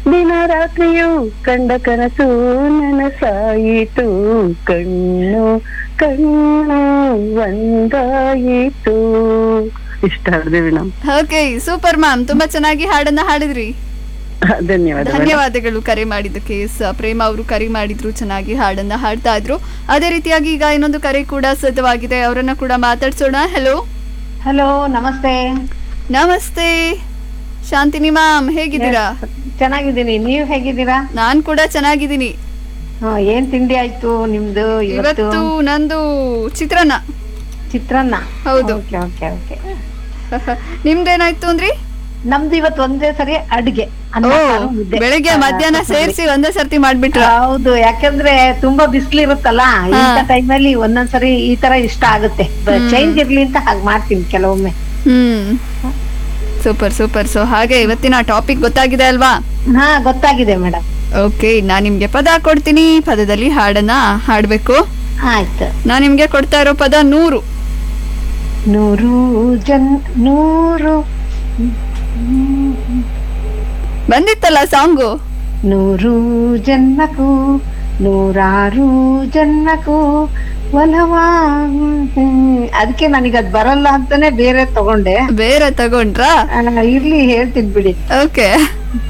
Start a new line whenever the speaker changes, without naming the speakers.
ದಿನ ರಾತ್ರಿಯೂ ಕಂಡ ಕನಸು ನನಸಾಯಿತು ಕಣ್ಣು ಕಣ್ಣು ಒಂದಾಯಿತು ಇಷ್ಟ ಆದ್ರೆ ಮೇಡಮ್
ಓಕೆ ಸೂಪರ್ ಮ್ಯಾಮ್ ತುಂಬಾ ಚೆನ್ನಾಗಿ ಹಾಡನ್ನ ಹಾಡಿದ್ರಿ
ಧನ್ಯವಾದ madam.
ಧನ್ಯವಾದಗಳು ಕರೆ ಮಾಡಿದ್ದಕ್ಕೆ ಸ ಪ್ರೇಮ ಅವರು ಕರೆ ಮಾಡಿದ್ರು ಚೆನ್ನಾಗಿ ಹಾಡನ್ನ ಹಾಡ್ತಾ ಇದ್ರು ಅದೇ ರೀತಿಯಾಗಿ ಈಗ ಇನ್ನೊಂದು ಕರೆ ಕೂಡ ಸಿದ್ಧವಾಗಿದೆ ಅವರನ್ನ ಕೂಡ ಮಾತಾಡ್ಸೋಣ ಹೆಲೋ
ಹಲೋ ನಮಸ್ತೆ
ನಮಸ್ತೆ ಶಾಂತಿನಿ ಮ್ಯಾಮ್ ಹೇಗಿದ್ದೀರಾ
ಚೆನ್ನಾಗಿದ್ದೀನಿ ನೀವ್ ಹೇಗಿದ್ದೀರಾ
ನಾನ್ ಕೂಡ ಚೆನ್ನಾಗಿದ್ದೀನಿ
ಹಾ, ಏನ್ ತಿಂಡಿ ಆಯ್ತು ನಿಮ್ದು ಇವತ್ತು
ಇವತ್ತು ನಂದು ಚಿತ್ರಾನ್ನ
ಚಿತ್ರಾನ್ನ
ಹೌದು.
ಓಕೆ ಓಕೆ ಓಕೆ
ನಿಮ್ದೇನಾಯ್ತು ಅಂದ್ರಿ
ನಮ್ದು ಇವತ್ತು ಒಂದೇ ಸರಿ ಅಡ್ಗೆ ಅನ್ನ,
ಓ
ಸಾರು, ಮುದ್ದೆ.
ಬೆಳಿಗ್ಗೆ
ಆ,
ಮಧ್ಯಾಹ್ನ
ಕೊತ್ತಂಬರಿ.
ಸೇರಿಸಿ ಒಂದೇ ಸರ್ತಿ ಮಾಡ್ಬಿಟ್ರ
ಹೌದು ಯಾಕಂದ್ರೆ ತುಂಬಾ ಬಿಸಿಲು ಇರುತ್ತಲ್ಲ ಇಂಥ ಟೈಮಲ್ಲಿ ಒಂದೊಂದ್ಸರಿ ಈ ತರ ಇಷ್ಟ ಆಗುತ್ತೆ ಚೇಂಜ್ ಇರ್ಲಿ ಅಂತ ಹಾಗೆ ಮಾಡ್ತೀನಿ ಕೆಲವೊಮ್ಮೆ
ಹ್ಮ್ ಸೂಪರ್ ಸೂಪರ್ ಸೊ ಹಾಗೆ ಇವತ್ತಿನ ಟಾಪಿಕ್ ಗೊತ್ತಾಗಿದೆ ಅಲ್ವಾ
ಹಾ ಗೊತ್ತಾಗಿದೆ ಮೇಡಮ್
ಓಕೆ ನಾನ್ ನಿಮ್ಗೆ ಪದ ಕೊಡ್ತೀನಿ ಪದದಲ್ಲಿ ಹಾಡನ್ನ ಹಾಡ್ಬೇಕು
ಆಯ್ತು
ನಾನ್ ನಿಮ್ಗೆ ಕೊಡ್ತಾ ಇರೋ ಪದ ನೂರು
ನೂರು ಜನ್ ನೂರು
ಬಂದಿತ್ತಲ್ಲ ಸಾಂಗು
ನೂರು ಜನ್ಮಕ್ಕೂ ನೂರಾರು ಜನ್ಮಕ್ಕೂ ಒಲವಾ ಅದಕ್ಕೆ ನನಗೆ ಅದ್ ಬರಲ್ಲ ಅಂತಾನೆ ಬೇರೆ ತಗೊಂಡೆ
ಬೇರೆ ತಗೊಂಡ್ರಾ
ಆ, ಇರ್ಲಿ ಹೇಳ್ತೀನಿ ಬಿಡಿ
ಓಕೆ